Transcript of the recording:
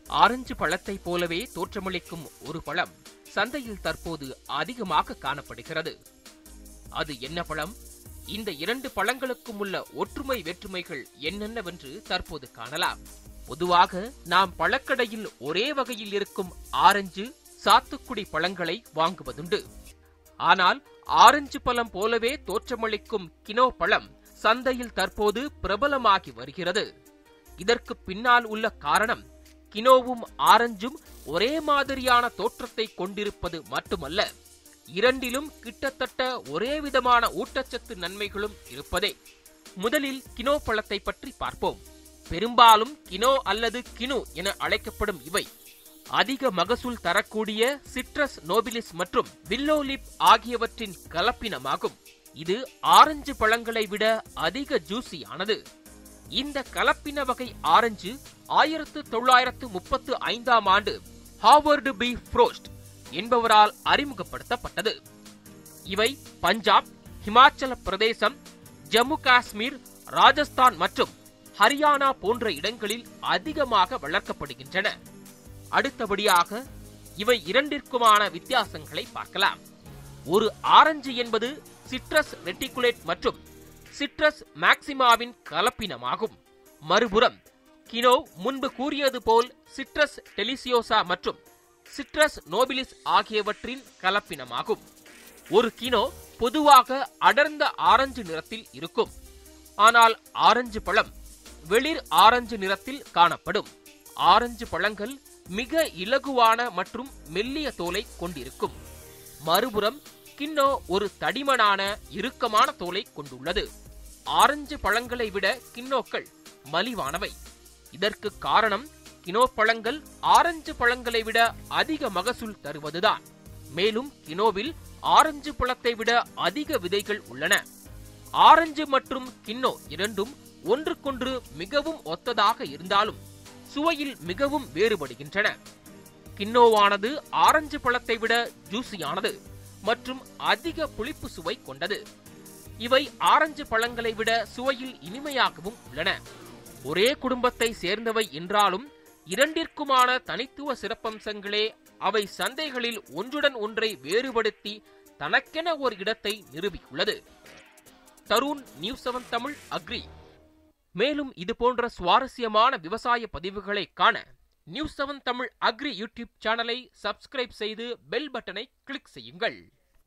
orange பழத்தைப் போலவே தோற்றமளிக்கும் ஒரு பழம் சந்தையில் தற்போது அதிகமாக காணப்படுகிறது அது என்ன பழம் இந்த இரண்டு பழங்களுக்கும் உள்ள ஒற்றுமை வேற்றுமைகள் என்னென்னவென்று தற்போது காணலாம் பொதுவாக நாம் பழக்கடையில் ஒரே வகையில் இருக்கும் ஆரஞ்சு சாத்துக்குடி பழங்களை வாங்குவதுண்டு ஆனால் ஆரஞ்சு பழம் போலவே தோற்றமளிக்கும் கினோ பழம் சந்தையில் தற்போது பிரபலமாகி வருகிறது இதற்கு பின்னால் உள்ள காரணம் கினோவும் ஆரஞ்சும் ஒரே மாதிரியான தோற்றத்தை கொண்டிருப்பது மட்டுமல்ல இரண்டிலும் கிட்டத்தட்ட ஒரே விதமான ஊட்டச்சத்து நன்மைகளும் இருப்பதே முதலில் கினோ பழத்தை பற்றி பார்ப்போம் பெரும்பாலும் கினோ அல்லது கினு என அழைக்கப்படும் இவை அதிக மகசூல் தரக்கூடிய சிட்ரஸ் நோபிலிஸ் மற்றும் வில்லோலிப் ஆகியவற்றின் கலப்பினமாகும் இது ஆரஞ்சு பழங்களை விட அதிக ஜூசியானது இந்த கலப்பின வகை ஆரஞ்சு ஆயிரத்து தொள்ளாயிரத்து முப்பத்து ஐந்தாம் ஆண்டு ஹாவர்டு பி ஃப்ரோஸ்ட் என்பவரால் அறிமுகப்படுத்தப்பட்டது இவை பஞ்சாப் ஹிமாச்சல பிரதேசம் ஜம்மு காஷ்மீர் ராஜஸ்தான் மற்றும் ஹரியானா போன்ற இடங்களில் அதிகமாக வளர்க்கப்படுகின்றன அடுத்தபடியாக இவை இரண்டிற்குமான வித்தியாசங்களை பார்க்கலாம் ஒரு ஆரஞ்சு என்பது சிட்ரஸ் ரெட்டிகுலேட் மற்றும் சிட்ரஸ் மேக்சிமாவின் கலப்பினமாகும் மறுபுறம் கினோ முன்பு கூறியது போல் சிட்ரஸ் டெலிசியோசா மற்றும் சிட்ரஸ் நோபிலிஸ் ஆகியவற்றின் கலப்பினமாகும் ஒரு கினோ பொதுவாக அடர்ந்த ஆரஞ்சு நிறத்தில் இருக்கும் ஆனால் ஆரஞ்சு பழம் வெளிர் ஆரஞ்சு நிறத்தில் காணப்படும் ஆரஞ்சு பழங்கள் மிக இலகுவான மற்றும் மெல்லிய தோலை கொண்டிருக்கும் மறுபுறம் கின்னோ ஒரு தடிமனான இறுக்கமான தோலை கொண்டுள்ளது ஆரஞ்சு பழங்களை விட கின்னோக்கள் மலிவானவை இதற்கு காரணம் கினோ பழங்கள் ஆரஞ்சு பழங்களை விட அதிக மகசூல் தருவதுதான் மேலும் கினோவில் ஆரஞ்சு பழத்தை விட அதிக விதைகள் உள்ளன ஆரஞ்சு மற்றும் கின்னோ இரண்டும் ஒன்றுக்கொன்று மிகவும் ஒத்ததாக இருந்தாலும் சுவையில் மிகவும் வேறுபடுகின்றன கின்னோவானது ஆரஞ்சு பழத்தை விட ஜூசியானது மற்றும் அதிக புளிப்பு சுவை கொண்டது இவை ஆரஞ்சு பழங்களை விட சுவையில் இனிமையாகவும் உள்ளன ஒரே குடும்பத்தை சேர்ந்தவை என்றாலும் இரண்டிற்குமான தனித்துவ சிறப்பம்சங்களே அவை சந்தைகளில் ஒன்றுடன் ஒன்றை வேறுபடுத்தி தனக்கென ஒரு இடத்தை நிரூபித்துள்ளது Tarun news seven Tamil agri மேலும் இது போன்ற சுவாரஸ்யமான விவசாய பதிவுகளை காண news seven Tamil agri YouTube சேனலை சப்ஸ்கிரைப் செய்து பெல் பட்டனை கிளிக் செய்யுங்கள்